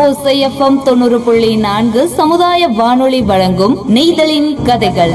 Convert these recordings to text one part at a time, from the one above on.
ஓசைஎஃப்எம் தொண்ணூறு புள்ளி நான்கு சமுதாய வானொலி வழங்கும் நெய்தலின் கதைகள்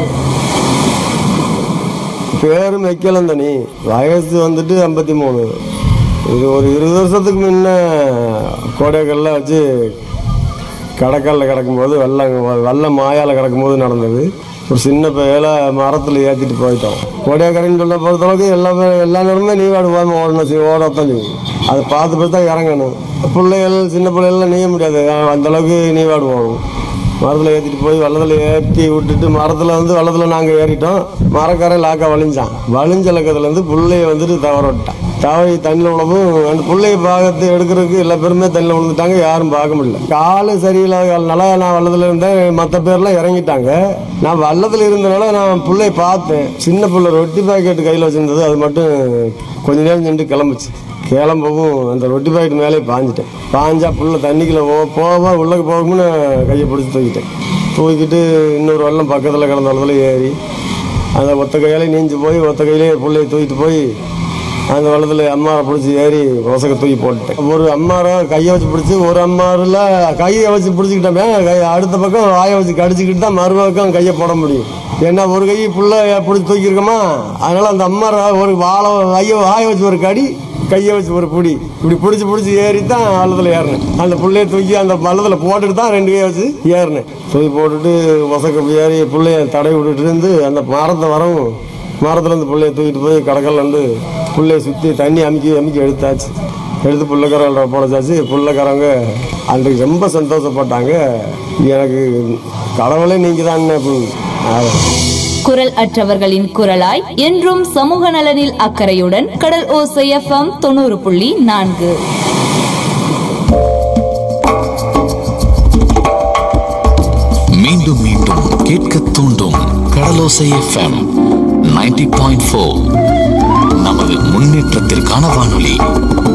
பேரும் வைக்கலாம் தனி வயசு வந்துட்டு ஐம்பத்தி மூணு இது ஒரு இருபது வருஷத்துக்கு முன்ன கோடைக்கல்ல வச்சு கடற்கல்ல கிடக்கும்போது வெள்ளம் வெள்ளம் மாயால் கிடக்கும்போது நடந்தது ஒரு சின்ன பையில மரத்தில் ஏற்றிட்டு போயிட்டோம் கோடைக்கரைன்னு சொல்ல பொறுத்தளவுக்கு எல்லா பே- எல்லா நேரமே நீவாடு போகாமல் ஓடணும் சரி ஓடத்தான் செய்யும் அதை பார்த்து பார்த்து தான் இறங்கணும் பிள்ளைகள் சின்ன பிள்ளைகள்லாம் நீய முடியாது அந்த அளவுக்கு நீவாடு போகணும் மரத்தில் ஏற்றிட்டு போய் வெள்ளத்தில் ஏற்றி விட்டுட்டு மரத்தில் வந்து வெள்ளத்தில் நாங்கள் ஏறிட்டோம் மரக்காரை லாக்கா வலிஞ்சான் வலிஞ்ச லக்கத்துலேருந்து புள்ளைய வந்துட்டு தவற விட்டான் தவறி தண்ணியில் விழவும் அந்த புள்ளைய பார்த்து எடுக்கிறதுக்கு எல்லா பேருமே தண்ணியில் விழுந்துட்டாங்க யாரும் பார்க்க முடியல காலு சரியில்லாதனால நான் வெள்ளத்தில் இருந்தேன் மற்ற பேர்லாம் இறங்கிட்டாங்க நான் வெள்ளத்தில் இருந்தனால நான் புள்ளைய பார்த்தேன் சின்ன புள்ள ரொட்டி பாக்கெட் கையில் வச்சிருந்தது அது மட்டும் கொஞ்ச நேரம் நின்று கிளம்புச்சு கிளம்பவும் அந்த ரொட்டி பாக்கெட் மேலே பாஞ்சிட்டேன் பாஞ்சா புள்ள தண்ணிக்குள்ள போ போக உள்ளக்கு போகும்னு கையை பிடிச்சி தூக்கிட்டேன் தூக்கிட்டு இன்னொரு வெள்ளம் பக்கத்தில் கிடந்த வெள்ளத்தில் ஏறி அந்த ஒத்த கையாலே நீஞ்சு போய் ஒத்த கையிலே பிள்ளைய தூக்கிட்டு போய் அந்த வெள்ளத்தில் அம்மாரை பிடிச்சி ஏறி ஒசக்க தூக்கி போட்டுட்டேன் ஒரு அம்மாரை கையை வச்சு பிடிச்சி ஒரு அம்மாரில் கையை வச்சு பிடிச்சிக்கிட்டோமே கை அடுத்த பக்கம் வாயை வச்சு கடிச்சிக்கிட்டு தான் மறுபக்கம் கையை போட முடியும் ஏன்னா ஒரு கை புள்ள பிடிச்சி தூக்கியிருக்கோமா அதனால அந்த அம்மாரை ஒரு வாழை கையை வாயை வச்சு ஒரு கடி கையை வச்சு ஒரு பிடி இப்படி பிடிச்சி பிடிச்சி ஏறி தான் வள்ளத்தில் ஏறினேன் அந்த புள்ளைய தூக்கி அந்த வள்ளத்தில் போட்டுட்டு தான் ரெண்டு கையை வச்சு ஏறினேன் தூக்கி போட்டுட்டு வசக்க ஏறி புள்ளைய தடை விட்டுட்டு இருந்து அந்த மரத்தை வரவும் மரத்துல இருந்து புள்ளைய தூக்கிட்டு போய் கடற்கல்ல வந்து புள்ளைய சுற்றி தண்ணி அமுக்கி அமுக்கி எடுத்தாச்சு எடுத்து புள்ளக்காரங்கள போடச்சாச்சு புள்ளக்காரங்க அன்றைக்கு ரொம்ப சந்தோஷப்பட்டாங்க எனக்கு கடவுளே நீங்கள் தான் குரல் அற்றவர்களின் குரலாய் என்றும் சமூக நலனில் அக்கறையுடன் கடல் ஓசைஎஃப்எம் தொண்ணூறு புள்ளி நான்கு மீண்டும் மீண்டும் கேட்க தூண்டும் கடலோசை எஃப்எம் 90.4 பாயிண்ட் நமது முன்னேற்றத்திற்கான வானொலி